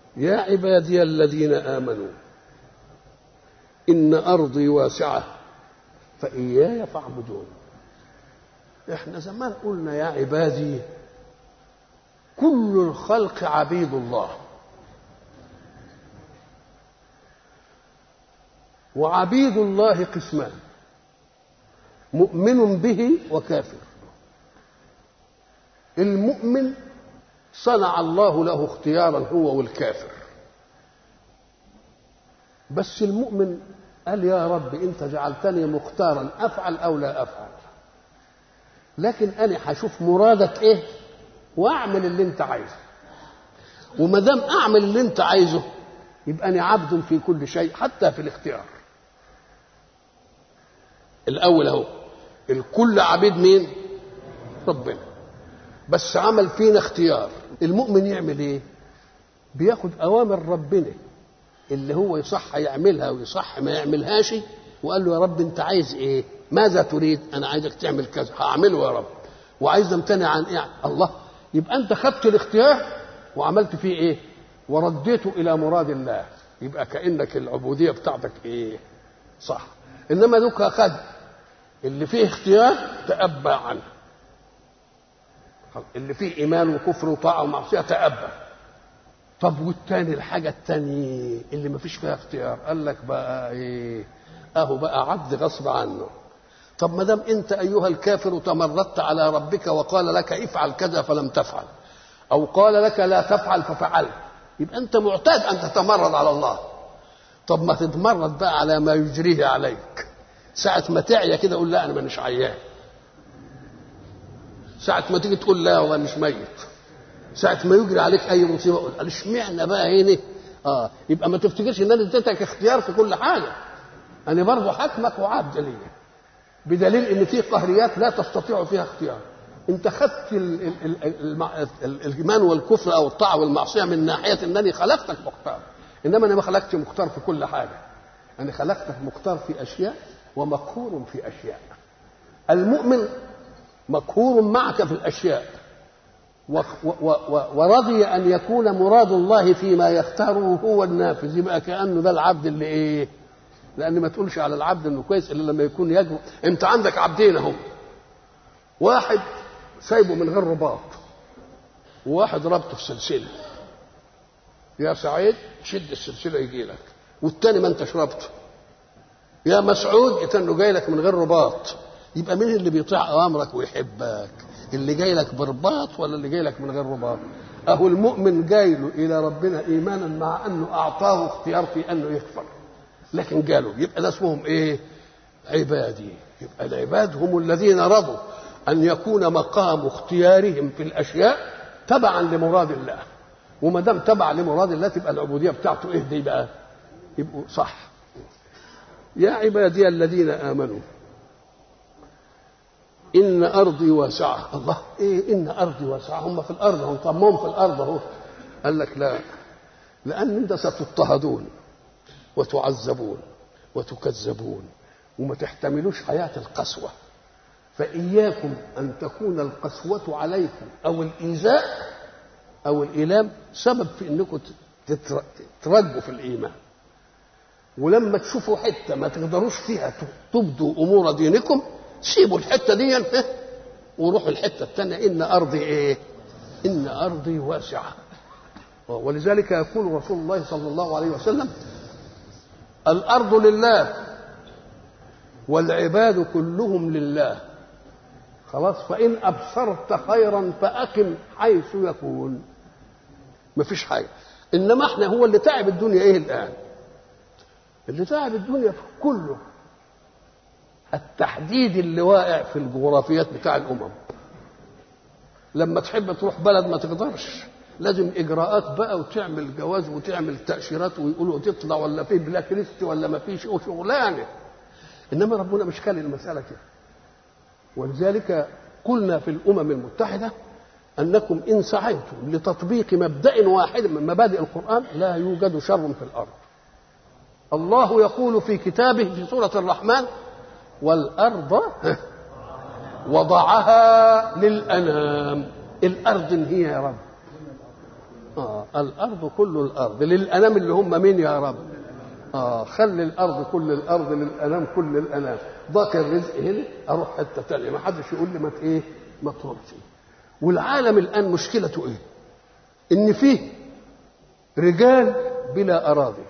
يا عبادي الذين آمنوا إن أرضي واسعة فإياي فاعبدون احنا زمان قلنا يا عبادي كل الخلق عبيد الله وعبيد الله قسمان مؤمن به وكافر المؤمن صنع الله له اختيارا هو والكافر بس المؤمن قال يا رب انت جعلتني مختارا افعل او لا افعل لكن انا هشوف مرادك ايه واعمل اللي انت عايزه وما دام اعمل اللي انت عايزه يبقى انا عبد في كل شيء حتى في الاختيار الاول اهو الكل عبيد مين ربنا بس عمل فينا اختيار المؤمن يعمل ايه بياخد اوامر ربنا اللي هو يصح يعملها ويصح ما يعملهاش وقال له يا رب انت عايز ايه ماذا تريد انا عايزك تعمل كذا هعمله يا رب وعايز امتنع عن ايه الله يبقى انت خدت الاختيار وعملت فيه ايه ورديته الى مراد الله يبقى كانك العبوديه بتاعتك ايه صح انما دوك خد اللي فيه اختيار تأبى عنه اللي فيه ايمان وكفر وطاعه ومعصيه تأبى طب والتاني الحاجة التانية اللي ما فيش فيها اختيار قال لك بقى ايه اهو بقى عبد غصب عنه طب ما دام انت ايها الكافر تمردت على ربك وقال لك افعل كذا فلم تفعل او قال لك لا تفعل ففعلت يبقى انت معتاد ان تتمرد على الله طب ما تتمرد بقى على ما يجريه عليك ساعة ما تعيا كده قول لا انا مانيش عيان ساعة ما تيجي تقول لا وانا مش ميت ساعة ما يجري عليك أي مصيبة قول قال اشمعنى بقى هنا؟ اه يبقى ما تفتكرش ان انا اديتك اختيار في كل حاجة. أنا برضه حاكمك وعبد ليا. بدليل ان في قهريات لا تستطيع فيها اختيار. أنت خدت ال ال ال ال ال الإيمان والكفر أو الطاعة والمعصية من ناحية أنني خلقتك مختار. إنما أنا ما خلقتش مختار في كل حاجة. أنا خلقتك مختار في أشياء ومقهور في أشياء. المؤمن مقهور معك في الأشياء ورضي ان يكون مراد الله فيما يختاره هو النافذ يبقى كانه ده العبد اللي ايه؟ لان ما تقولش على العبد انه كويس الا لما يكون يجرؤ انت عندك عبدين اهو واحد سايبه من غير رباط وواحد ربطه في سلسله يا سعيد شد السلسله يجي لك والتاني ما انتش ربطه يا مسعود يتنه جاي لك من غير رباط يبقى مين اللي بيطيع اوامرك ويحبك اللي جاي لك برباط ولا اللي جاي لك من غير رباط اهو المؤمن جاي له الى ربنا ايمانا مع انه اعطاه اختيار في انه يكفر لكن قالوا يبقى ده اسمهم ايه عبادي يبقى العباد هم الذين رضوا ان يكون مقام اختيارهم في الاشياء تبعا لمراد الله وما دام تبع لمراد الله تبقى العبوديه بتاعته ايه دي بقى يبقوا صح يا عبادي الذين امنوا ان ارضي واسعه الله ايه ان ارضي واسعه هم في الارض هم طب هم في الارض اهو قال لك لا لان انت ستضطهدون وتعذبون وتكذبون وما تحتملوش حياه القسوه فاياكم ان تكون القسوه عليكم او الايذاء او الايلام سبب في انكم ترجوا في الايمان ولما تشوفوا حته ما تقدروش فيها تبدوا امور دينكم سيبوا الحته دي وروحوا الحته الثانيه ان ارضي ايه؟ ان ارضي واسعه ولذلك يقول رسول الله صلى الله عليه وسلم الارض لله والعباد كلهم لله خلاص فان ابصرت خيرا فاقم حيث يكون مفيش حاجه انما احنا هو اللي تعب الدنيا ايه الان اللي تعب الدنيا كله التحديد اللي واقع في الجغرافيات بتاع الامم لما تحب تروح بلد ما تقدرش لازم اجراءات بقى وتعمل جواز وتعمل تاشيرات ويقولوا تطلع ولا في بلاك ليست ولا ما فيش وشغلانه انما ربنا مش خالي المساله كده ولذلك قلنا في الامم المتحده انكم ان سعيتم لتطبيق مبدا واحد من مبادئ القران لا يوجد شر في الارض الله يقول في كتابه في سوره الرحمن والأرض وضعها للأنام الأرض هي يا رب آه الارض كل الارض للانام اللي هم مين يا رب اه خلي الارض كل الارض للانام كل الانام ضاق الرزق هنا اروح حته ثانيه ما حدش يقول لي ما ايه ما تروحش والعالم الان مشكلته ايه ان فيه رجال بلا اراضي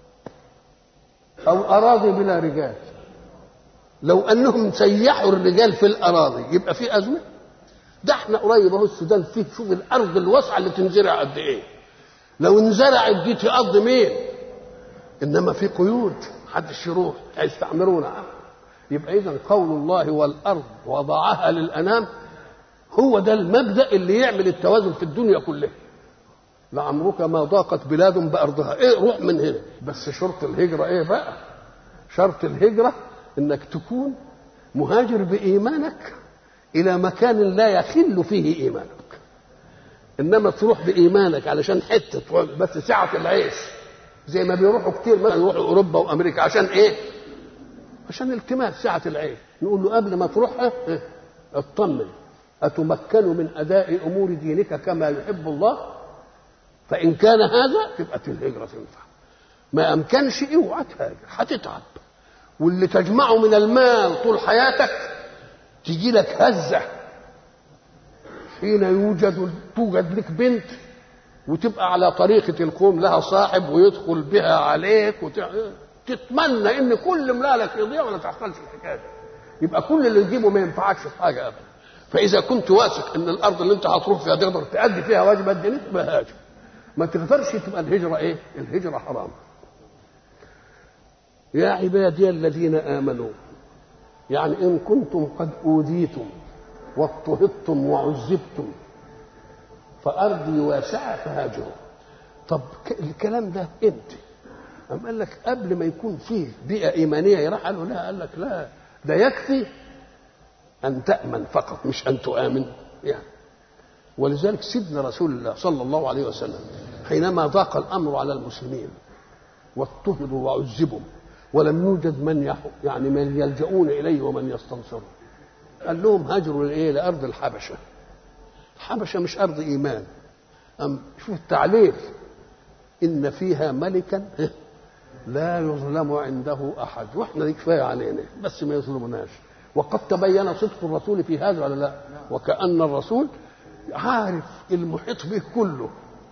او اراضي بلا رجال لو انهم سيحوا الرجال في الاراضي يبقى في ازمه ده احنا قريب اهو السودان فيه شوف الارض الواسعه اللي تنزرع قد ايه لو انزرعت دي تقضي مين انما في قيود محدش يروح هيستعمرونا يبقى اذا قول الله والارض وضعها للانام هو ده المبدا اللي يعمل التوازن في الدنيا كلها لعمرك ما ضاقت بلاد بارضها ايه روح من هنا بس شرط الهجره ايه بقى شرط الهجره انك تكون مهاجر بايمانك الى مكان لا يخل فيه ايمانك انما تروح بايمانك علشان حته بس سعه العيش زي ما بيروحوا كتير مثلا يروحوا اوروبا وامريكا عشان ايه عشان التماس سعه العيش نقول له قبل ما تروح اه اطمن اتمكن من اداء امور دينك كما يحب الله فان كان هذا تبقى الهجره تنفع ما امكنش اوعى تهاجر هتتعب واللي تجمعه من المال طول حياتك تجي لك هزه حين يوجد توجد لك بنت وتبقى على طريقة القوم لها صاحب ويدخل بها عليك وتتمنى ان كل مالك يضيع ولا تحصلش الحكايه يبقى كل اللي تجيبه ما ينفعكش في حاجه ابدا فاذا كنت واثق ان الارض اللي انت هتروح فيها تقدر تأدي فيها واجب الدين تبقى هاجر ما تقدرش تبقى الهجره ايه؟ الهجره حرام يا عبادي الذين امنوا يعني ان كنتم قد اوذيتم واضطهدتم وعذبتم فارضي واسعه فهاجروا طب الكلام ده امتى أم قال لك قبل ما يكون فيه بيئة إيمانية يراح قال له لا قال لك لا ده يكفي أن تأمن فقط مش أن تؤمن يعني ولذلك سيدنا رسول الله صلى الله عليه وسلم حينما ضاق الأمر على المسلمين واضطهدوا وعذبوا ولم يوجد من يعني من يلجؤون إليه ومن يستنصرون قال لهم هاجروا لإيه لأرض الحبشة الحبشة مش أرض إيمان أم شوف التعليل إن فيها ملكا لا يظلم عنده أحد وإحنا دي كفاية علينا بس ما يظلمناش وقد تبين صدق الرسول في هذا ولا لا وكأن الرسول عارف المحيط به كله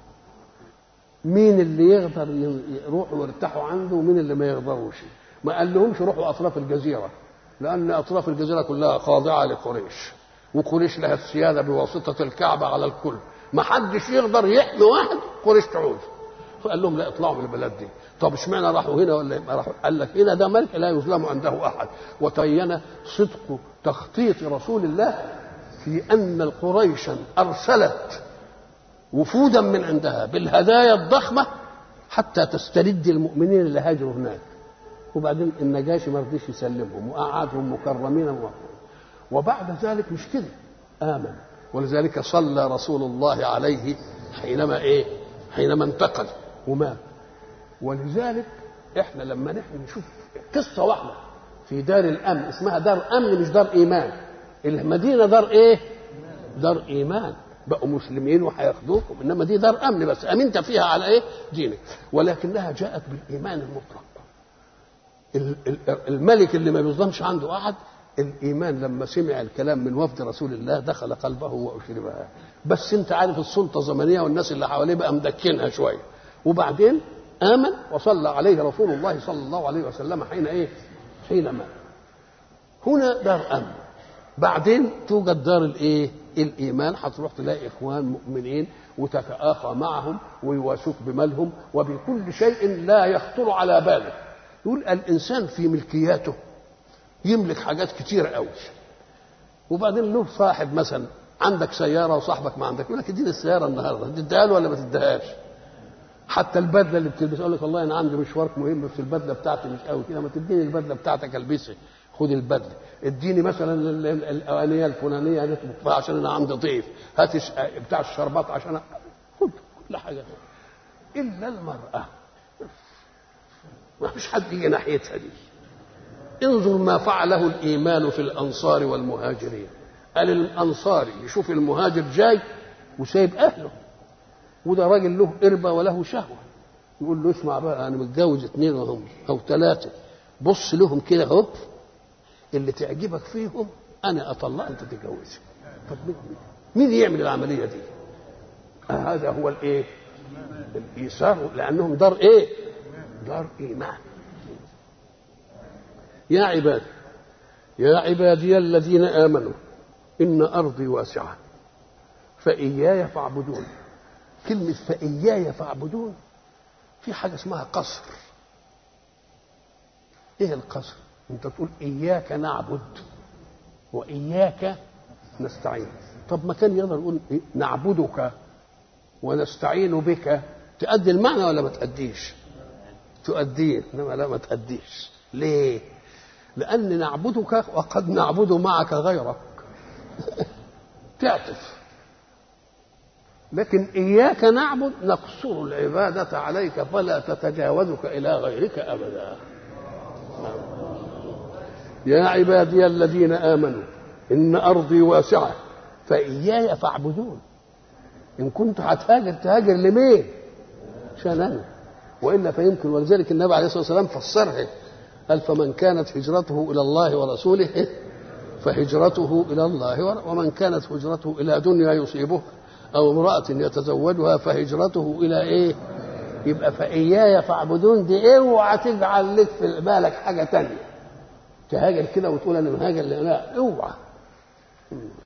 مين اللي يقدر يروحوا ويرتاحوا عنده ومين اللي ما يقدروش ما قال لهمش روحوا اطراف الجزيره لان اطراف الجزيره كلها خاضعه لقريش وقريش لها السياده بواسطه الكعبه على الكل ما حدش يقدر يحمي واحد قريش تعوز فقال لهم لا اطلعوا من البلد دي طب اشمعنى راحوا هنا ولا ما راحوا قال لك هنا ده ملك لا يظلم عنده احد وتبين صدق تخطيط رسول الله في ان قريشا ارسلت وفودا من عندها بالهدايا الضخمه حتى تسترد المؤمنين اللي هاجروا هناك وبعدين النجاشي ما رضيش يسلمهم وقعدهم مكرمين وبعد ذلك مش كده امن ولذلك صلى رسول الله عليه حينما ايه حينما انتقل ومات ولذلك احنا لما نحن نشوف قصه واحده في دار الامن اسمها دار امن مش دار ايمان المدينه دار ايه دار ايمان بقوا مسلمين وهياخدوكم انما دي دار امن بس امنت فيها على ايه دينك ولكنها جاءت بالايمان المطلق الملك اللي ما بيظلمش عنده احد الايمان لما سمع الكلام من وفد رسول الله دخل قلبه واشربها بس انت عارف السلطه الزمنيه والناس اللي حواليه بقى مدكنها شويه وبعدين امن وصلى عليه رسول الله صلى الله عليه وسلم حين ايه حين مات هنا دار امن بعدين توجد دار الايه الايمان هتروح تلاقي اخوان مؤمنين وتتآخى معهم ويواسوك بمالهم وبكل شيء لا يخطر على باله يقول الانسان في ملكياته يملك حاجات كتير قوي وبعدين له صاحب مثلا عندك سياره وصاحبك ما عندك يقول لك اديني السياره النهارده تديها له ولا ما تديهاش حتى البدله اللي بتلبسها يقول لك والله انا عندي مشوار مهم بس البدله بتاعتي مش قوي كده ما تديني البدله بتاعتك البسها خد البدله اديني مثلا الاوانيه الفلانيه اللي تطبخ فيها عشان انا عندي ضيف هات بتاع الشربات عشان خد كل حاجه الا المراه ما فيش حد يجي ناحيتها دي انظر ما فعله الايمان في الانصار والمهاجرين قال الانصاري يشوف المهاجر جاي وسايب اهله وده راجل له قربة وله شهوة يقول له اسمع بقى أنا متجوز اتنين وهم أو ثلاثة بص لهم كده اهو اللي تعجبك فيهم أنا أطلع أنت تتجوزها طب مين يعمل العملية دي؟ هذا هو الإيه؟ الإيثار لأنهم دار إيه؟ دار إيمان يا عباد يا عبادي الذين آمنوا إن أرضي واسعة فإياي فاعبدون كلمة فإياي فاعبدون في حاجة اسمها قصر إيه القصر؟ أنت تقول إياك نعبد وإياك نستعين طب ما كان يقدر يقول إيه؟ نعبدك ونستعين بك تؤدي المعنى ولا ما تأديش؟ تؤديه إنما لا ما تأديش ليه؟ لأن نعبدك وقد نعبد معك غيرك تعطف لكن إياك نعبد نقصر العبادة عليك فلا تتجاوزك إلى غيرك أبدا يا عبادي الذين آمنوا إن أرضي واسعة فإياي فاعبدون إن كنت هتهاجر تهاجر لمين؟ عشان أنا وإلا فيمكن ولذلك النبي عليه الصلاة والسلام فسرها قال فمن كانت هجرته إلى الله ورسوله فهجرته إلى الله ومن كانت هجرته إلى دنيا يصيبه أو امرأة يتزوجها فهجرته إلى إيه؟ يبقى فإياي فاعبدون دي اوعى تجعل لك في بالك حاجة تانية تهاجر كده وتقول أنا مهاجر لا اوعى